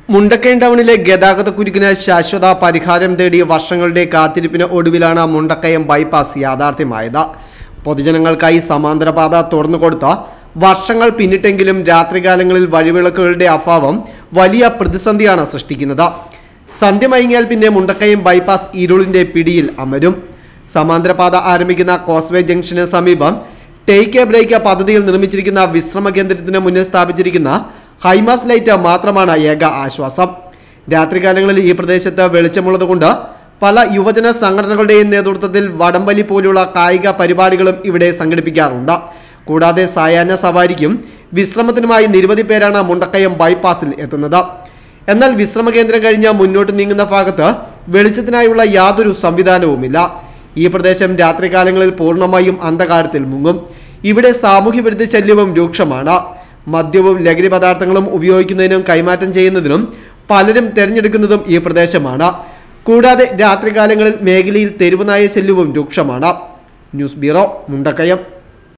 മുണ്ടക്കയം ടൗണിലെ ഗതാഗത കുരുക്കിന് ശാശ്വത പരിഹാരം തേടി വർഷങ്ങളുടെ കാത്തിരിപ്പിന് ഒടുവിലാണ് മുണ്ടക്കയം ബൈപ്പാസ് യാഥാർത്ഥ്യമായത് പൊതുജനങ്ങൾക്കായി സമാന്തര പാത തുറന്നുകൊടുത്ത വർഷങ്ങൾ പിന്നിട്ടെങ്കിലും രാത്രികാലങ്ങളിൽ വഴിവിളക്കുകളുടെ അഭാവം വലിയ പ്രതിസന്ധിയാണ് സൃഷ്ടിക്കുന്നത് സന്ധ്യ മയങ്ങിയാൽ പിന്നെ മുണ്ടക്കയം ബൈപ്പാസ് ഇരുളിന്റെ പിടിയിൽ അമരും സമാന്തരപാത ആരംഭിക്കുന്ന കോസ്വേ ജംഗ്ഷന് സമീപം ടേക്ക് എ ബ്രേക്ക് പദ്ധതിയിൽ നിർമ്മിച്ചിരിക്കുന്ന വിശ്രമ കേന്ദ്രത്തിന് മുന്നിൽ സ്ഥാപിച്ചിരിക്കുന്ന ഹൈമാസ് ലൈറ്റ് മാത്രമാണ് ഏക ആശ്വാസം രാത്രികാലങ്ങളിൽ ഈ പ്രദേശത്ത് വെളിച്ചമുള്ളതുകൊണ്ട് പല യുവജന സംഘടനകളുടെയും നേതൃത്വത്തിൽ വടംവലി പോലുള്ള കായിക പരിപാടികളും ഇവിടെ സംഘടിപ്പിക്കാറുണ്ട് കൂടാതെ സായാഹ്ന സവാരിക്കും വിശ്രമത്തിനുമായി നിരവധി പേരാണ് മുണ്ടക്കയം ബൈപ്പാസിൽ എത്തുന്നത് എന്നാൽ വിശ്രമ കേന്ദ്രം കഴിഞ്ഞ് മുന്നോട്ട് നീങ്ങുന്ന ഭാഗത്ത് വെളിച്ചത്തിനായുള്ള യാതൊരു സംവിധാനവുമില്ല ഈ പ്രദേശം രാത്രികാലങ്ങളിൽ പൂർണ്ണമായും അന്ധകാരത്തിൽ മുങ്ങും ഇവിടെ സാമൂഹ്യ വിരുദ്ധ ശല്യവും രൂക്ഷമാണ് മദ്യവും ലഹരി പദാർത്ഥങ്ങളും ഉപയോഗിക്കുന്നതിനും കൈമാറ്റം ചെയ്യുന്നതിനും പലരും തിരഞ്ഞെടുക്കുന്നതും ഈ പ്രദേശമാണ് കൂടാതെ രാത്രികാലങ്ങളിൽ മേഖലയിൽ തെരുവുനായ ശല്യവും രൂക്ഷമാണ് ന്യൂസ് ബ്യൂറോ മുണ്ടക്കയം